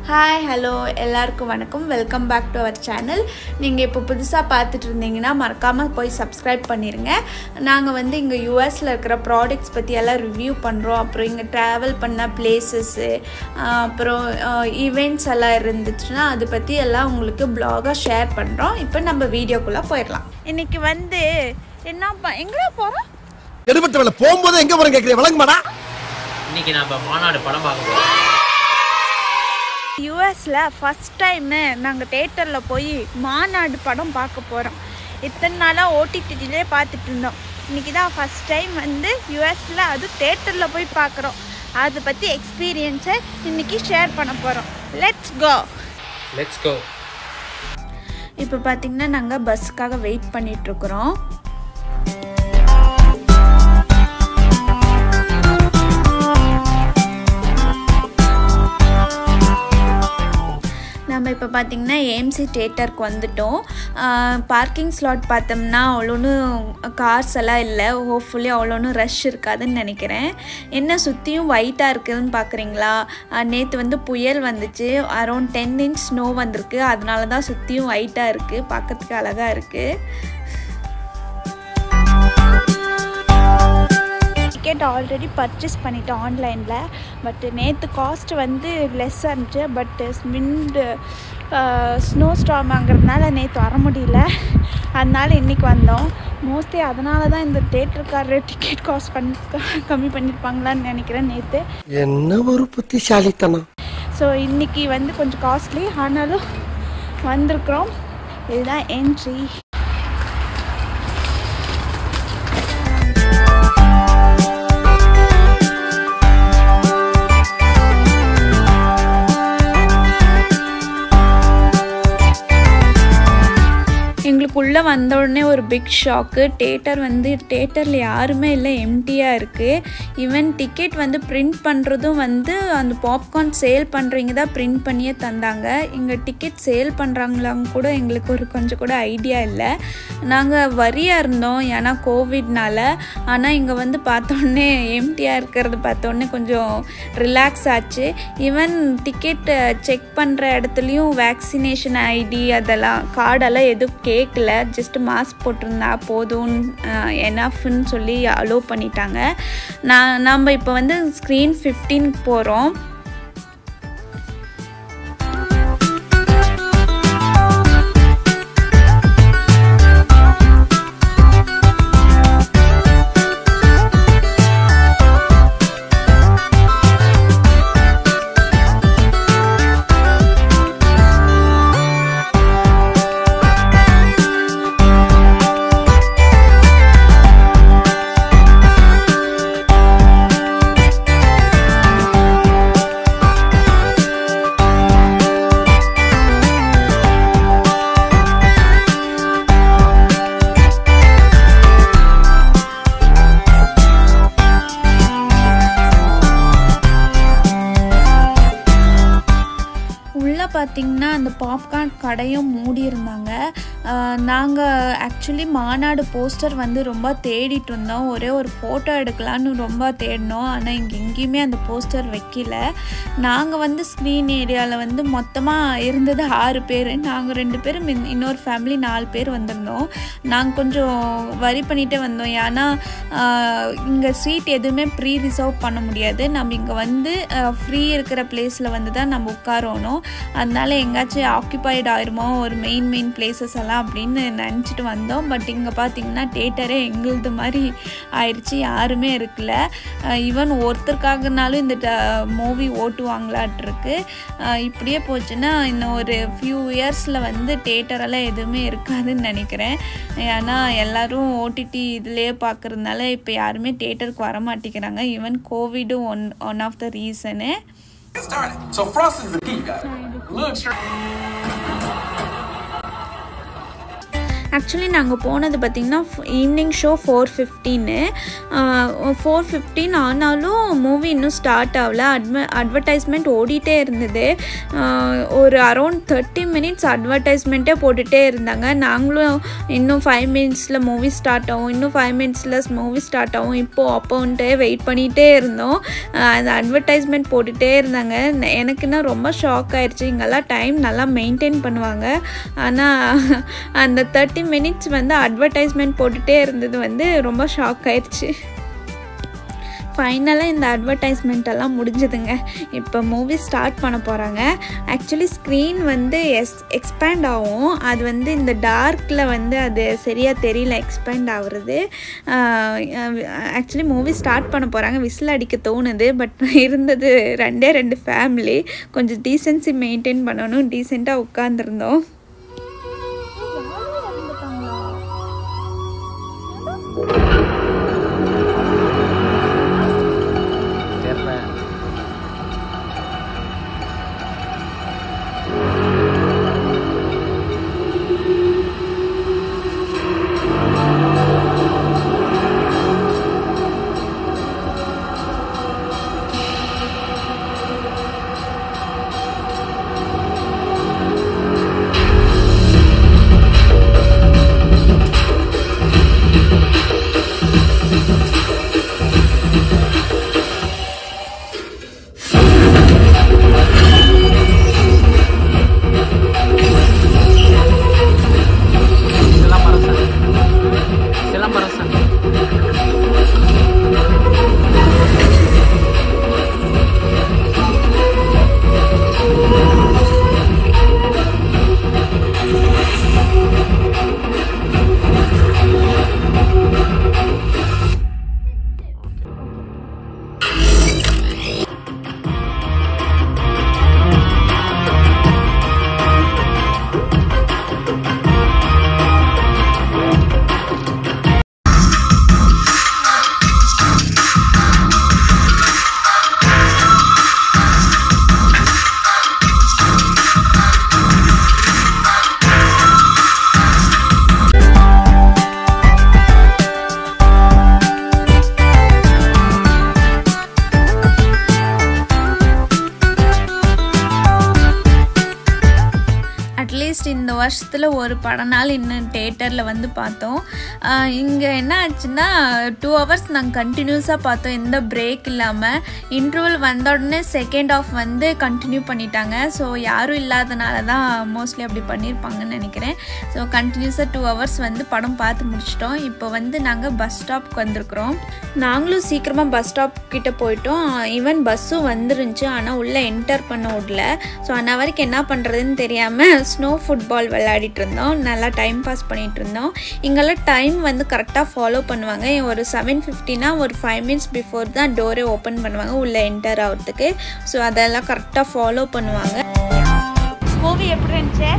Hi hello எல்லாருக்கும் வணக்கம் welcome back to our channel நீங்கள் இப்போ புதுசாக பார்த்துட்டு இருந்தீங்கன்னா மறக்காமல் போய் சப்ஸ்கிரைப் பண்ணிடுங்க நாங்கள் வந்து இங்கே யூஎஸில் இருக்கிற ப்ராடக்ட்ஸ் பற்றி எல்லாம் ரிவ்யூ பண்ணுறோம் அப்புறம் இங்கே ட்ராவல் பண்ண பிளேசஸ்ஸு அப்புறம் ஈவெண்ட்ஸ் எல்லாம் இருந்துச்சுன்னா அதை பற்றி எல்லாம் உங்களுக்கு ப்ளாகாக ஷேர் பண்ணுறோம் இப்போ நம்ம வீடியோக்குள்ளே போயிடலாம் இன்றைக்கி வந்து என்னப்பா எங்கே போகிறோம் எடுபட்டவள போகும்போது எங்க போறேன் கேக்குறேன் விளங்குமாடா இன்னைக்கு நம்ம மாநாடு படம் பார்க்க போறோம் யூஎஸில் ஃபஸ்ட் டைமு நாங்கள் தேட்டரில் போய் மாநாடு படம் பார்க்க போகிறோம் இத்தனை நாளாக ஓடிடிலே பார்த்துட்டு இருந்தோம் இன்றைக்கி தான் ஃபஸ்ட் டைம் வந்து யூஎஸில் அது தேட்டரில் போய் பார்க்குறோம் அதை பற்றி எக்ஸ்பீரியன்ஸை இன்றைக்கி ஷேர் பண்ண போகிறோம் லெட்ஸ் கோ லெட்ஸ் கோ இப்போ பார்த்திங்கன்னா நாங்கள் பஸ்ஸுக்காக வெயிட் பண்ணிகிட்ருக்குறோம் நம்ம இப்போ பார்த்திங்கன்னா ஏஎம்சி தேட்டருக்கு வந்துட்டோம் பார்க்கிங் ஸ்லாட் பார்த்தோம்னா அவ்வளோன்னு கார்ஸ் எல்லாம் இல்லை ஹோப்ஃபுல்லி அவ்வளோன்னு ரஷ் இருக்காதுன்னு நினைக்கிறேன் என்ன சுற்றியும் ஒயிட்டாக இருக்குதுன்னு பார்க்குறீங்களா நேற்று வந்து புயல் வந்துச்சு அரௌண்ட் டென் இன்ச் ஸ்னோ வந்திருக்கு அதனால தான் சுற்றியும் ஒயிட்டாக இருக்குது பார்க்கறதுக்கு அழகாக இருக்குது டிக்கெட் ஆல்ரெடி பர்ச்சேஸ் பண்ணிட்டேன் ஆன்லைனில் பட் நேற்று காஸ்ட் வந்து லெஸ்ஸாக இருந்துச்சு பட் விண்டு ஸ்னோ ஸ்டாமாங்கிறதுனால நேற்று வர முடியல அதனால இன்றைக்கி வந்தோம் மோஸ்ட்லி அதனால தான் இந்த தேட்டருக்காரர் டிக்கெட் காஸ்ட் பண்ணி கம்மி பண்ணியிருப்பாங்களான்னு நினைக்கிறேன் நேற்று என்ன ஒரு புத்திசாலித்தனம் ஸோ இன்றைக்கி வந்து கொஞ்சம் காஸ்ட்லி ஆனாலும் வந்திருக்கிறோம் இதுதான் என்ட்ரி எங்களுக்கு உள்ளே வந்த உடனே ஒரு பிக் ஷாக்கு தேட்டர் வந்து தேட்டரில் யாருமே இல்லை எம்டியாக இருக்குது ஈவன் டிக்கெட் வந்து பிரிண்ட் பண்ணுறதும் வந்து அந்த பாப்கார்ன் சேல் பண்ணுறீங்க தான் பிரிண்ட் பண்ணியே தந்தாங்க இங்கே டிக்கெட் சேல் பண்ணுறாங்களாங்க கூட எங்களுக்கு ஒரு கொஞ்சம் கூட ஐடியா இல்லை நாங்கள் வரியாக இருந்தோம் ஏன்னா கோவிட்னால ஆனால் இங்கே வந்து பார்த்தோன்னே எம்டியாக இருக்கிறது பார்த்தோன்னே கொஞ்சம் ரிலாக்ஸ் ஆச்சு ஈவன் டிக்கெட் செக் பண்ணுற இடத்துலையும் வேக்சினேஷன் ஐடி அதெல்லாம் கார்டெல்லாம் எதுவும் கேட்கல ஜஸ்ட் மாஸ்க் போட்டிருந்தா போதும் எனாஃப்னு சொல்லி அலோவ் பண்ணிட்டாங்க நான் நம்ம இப்போ வந்து ஸ்க்ரீன் ஃபிஃப்டீனுக்கு போகிறோம் உள்ளே பார்த்திங்கன்னா அந்த பாப்கார்ன் கடையும் மூடி இருந்தாங்க நாங்கள் ஆக்சுவலி மாநாடு போஸ்டர் வந்து ரொம்ப தேடிட்டு இருந்தோம் ஒரே ஒரு ஃபோட்டோ எடுக்கலான்னு ரொம்ப தேடினோம் ஆனால் இங்கே எங்கேயுமே அந்த போஸ்டர் வைக்கல நாங்கள் வந்து ஸ்க்ரீன் ஏரியாவில் வந்து மொத்தமாக இருந்தது ஆறு பேர் நாங்கள் ரெண்டு பேரும் இன்- இன்னொரு ஃபேமிலி நாலு பேர் வந்திருந்தோம் நாங்கள் கொஞ்சம் வரி பண்ணிகிட்டே வந்தோம் ஏன்னா இங்கே சீட் எதுவுமே ப்ரீ ரிசர்வ் பண்ண முடியாது நம்ம இங்கே வந்து ஃப்ரீ இருக்கிற பிளேஸில் வந்து தான் நம்ம உட்காரணும் அதனால எங்கேயாச்சும் ஆக்குபைட் ஆயிருமோ ஒரு மெயின் மெயின் பிளேசஸ் எல்லாம் அப்படின்னு நினச்சிட்டு வந்தோம் பட் இங்கே பார்த்தீங்கன்னா தேட்டரே எங்களுது மாதிரி ஆயிடுச்சு யாருமே இருக்கல ஈவன் ஒருத்தருக்காகனாலும் இந்த மூவி ஓட்டுவாங்களாட்டிருக்கு இப்படியே போச்சுன்னா இன்னும் ஒரு ஃபியூ இயர்ஸில் வந்து தேட்டரெல்லாம் எதுவுமே இருக்காதுன்னு நினைக்கிறேன் ஏன்னா எல்லாரும் ஓடிடி இதுலேயே பார்க்குறதுனால இப்போ யாருமே தேட்டருக்கு வர மாட்டேங்கிறாங்க ஈவன் கோவிடும் one one of the reason Get started. So frosting's the key, guys. Look, sure. Actually நாங்கள் போனது பார்த்திங்கன்னா ஈவினிங் ஷோ ஃபோர் ஃபிஃப்டீன்னு ஃபோர் ஃபிஃப்டீன் ஆனாலும் மூவி இன்னும் ஸ்டார்ட் ஆகல அட்வ அட்வர்டைஸ்மெண்ட் ஓடிட்டே இருந்தது ஆஹ் ஒரு அரௌண்ட் தேர்ட்டி மினிட்ஸ் அட்வர்டைஸ்மெண்ட்டே போட்டுகிட்டே இருந்தாங்க நாங்களும் இன்னும் ஃபைவ் மினிட்ஸில் மூவி ஸ்டார்ட் ஆகும் இன்னும் ஃபைவ் மினிட்ஸில் மூவி ஸ்டார்ட் ஆகும் இப்போது அப்போன்ட்டு வெயிட் பண்ணிகிட்டே இருந்தோம் ஆஹ் அந்த அட்வர்டைஸ்மெண்ட் போட்டுகிட்டே இருந்தாங்க ந- எனக்குன்னா ரொம்ப ஷாக் ஆயிடுச்சு இங்கெல்லாம் டைம் நல்லா மெயின்டைன் பண்ணுவாங்க ஆனால் அந்த தேர்ட்டி மினிட்ஸ் வந்து அட்வர்டைஸ்மெண்ட் போட்டுகிட்டே இருந்தது வந்து ரொம்ப ஷாக் ஆயிடுச்சு ஃபைனலாக இந்த அட்வர்டைஸ்மெண்ட் எல்லாம் முடிஞ்சதுங்க இப்போ மூவி ஸ்டார்ட் பண்ண போகிறாங்க ஆக்சுவலி ஸ்க்ரீன் வந்து எஸ் எக்ஸ்பேண்ட் ஆகும் அது வந்து இந்த டார்க்கில் வந்து அது சரியாக தெரியல எக்ஸ்பேண்ட் ஆகுறது ஆக்சுவலி மூவி ஸ்டார்ட் பண்ண போகிறாங்க விசில் அடிக்க தோணுது பட் இருந்தது ரெண்டே ரெண்டு ஃபேமிலி கொஞ்சம் டீசென்சி மெயின்டைன் பண்ணணும் டீசெண்டாக உட்காந்துருந்தோம் தெரியல சிலம்பரசன் சிலம்பரசன் அட்லீஸ்ட் இந்த வருஷத்தில் ஒரு படநாள் இன்னும் தேட்டரில் வந்து பார்த்தோம் இங்கே என்ன ஆச்சுன்னா டூ ஹவர்ஸ் நாங்கள் கண்டினியூஸாக பார்த்தோம் எந்த பிரேக் இல்லாமல் இன்டர்வல் வந்த உடனே செகண்ட் ஆஃப் வந்து கண்டினியூ பண்ணிட்டாங்க ஸோ யாரும் இல்லாதனால தான் மோஸ்ட்லி அப்படி பண்ணியிருப்பாங்கன்னு நினைக்கிறேன் ஸோ கண்டினியூஸாக டூ ஹவர்ஸ் வந்து படம் பார்த்து முடிச்சிட்டோம் இப்போ வந்து நாங்கள் பஸ் ஸ்டாப்க்கு வந்திருக்கிறோம் நாங்களும் சீக்கிரமாக பஸ் ஸ்டாப் கிட்ட போயிட்டோம் ஈவன் பஸ்ஸும் வந்துருந்துச்சு ஆனால் உள்ளே என்டர் பண்ண விடல ஸோ அன்ன வரைக்கும் என்ன பண்ணுறதுன்னு தெரியாமல் ஸ்னோ ஃபுட்பால் விளையாடிட்டு இருந்தோம் நல்லா டைம் பாஸ் பண்ணிட்டு இருந்தோம் இங்கெல்லாம் டைம் வந்து கரெக்டாக ஃபாலோ பண்ணுவாங்க ஒரு செவன் ஃபிஃப்டினா ஒரு ஃபைவ் மினிட்ஸ் பிஃபோர் தான் டோரே ஓப்பன் பண்ணுவாங்க உள்ளே என்டர் ஆகிறதுக்கு ஸோ அதெல்லாம் கரெக்டாக ஃபாலோ பண்ணுவாங்க மூவி எப்படி இருந்துச்சு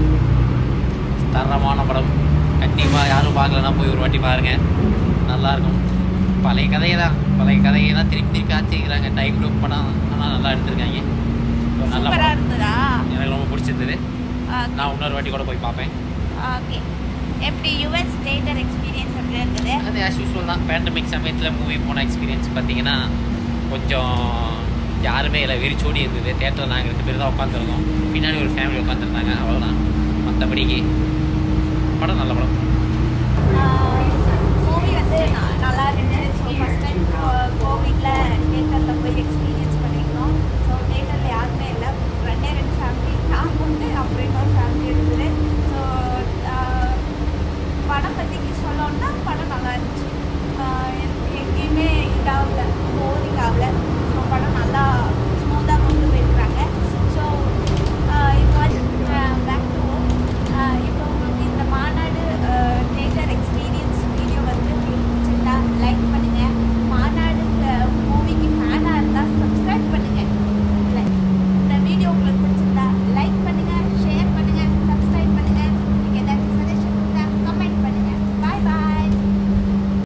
தரமான படம் கண்டிப்பாக யாரும் பார்க்கலன்னா போய் ஒரு வாட்டி பாருங்க நல்லா இருக்கும் பழைய கதையை தான் பழைய கதையை தான் திருப்பி திருப்பி ஆச்சிக்கிறாங்க டைம் லூப் படம் ஆனால் நல்லா எடுத்திருக்காங்க ஒரு நல்ல சூப்பராக படம் இருந்ததா எனக்கு ரொம்ப பிடிச்சிருந்தது நான் இன்னொரு வாட்டி கூட போய் பார்ப்பேன் ஓகே எப்படி யுஎஸ் தேட்டர் எக்ஸ்பீரியன்ஸ் எப்படி இருக்குது அது ஆஸ் யூஸ்வல் தான் பேண்டமிக் சமயத்தில் மூவி போன எக்ஸ்பீரியன்ஸ் பார்த்தீங்கன்னா கொஞ்சம் யாருமே இல்லை வெறிச்சோடி இருந்தது தேட்டரில் நாங்கள் ரெண்டு பேர் தான் உட்காந்துருந்தோம் பின்னாடி ஒரு ஃபேமிலி உட்காந்துருந்தாங்க அவ்வளோதான் மற்றபடிக்கு படம் நல்ல படம் மூவி வந்து ந- நல்லா இருந்துச்சு ஸோ ஃபஸ்ட் டைம் கோவிட்ல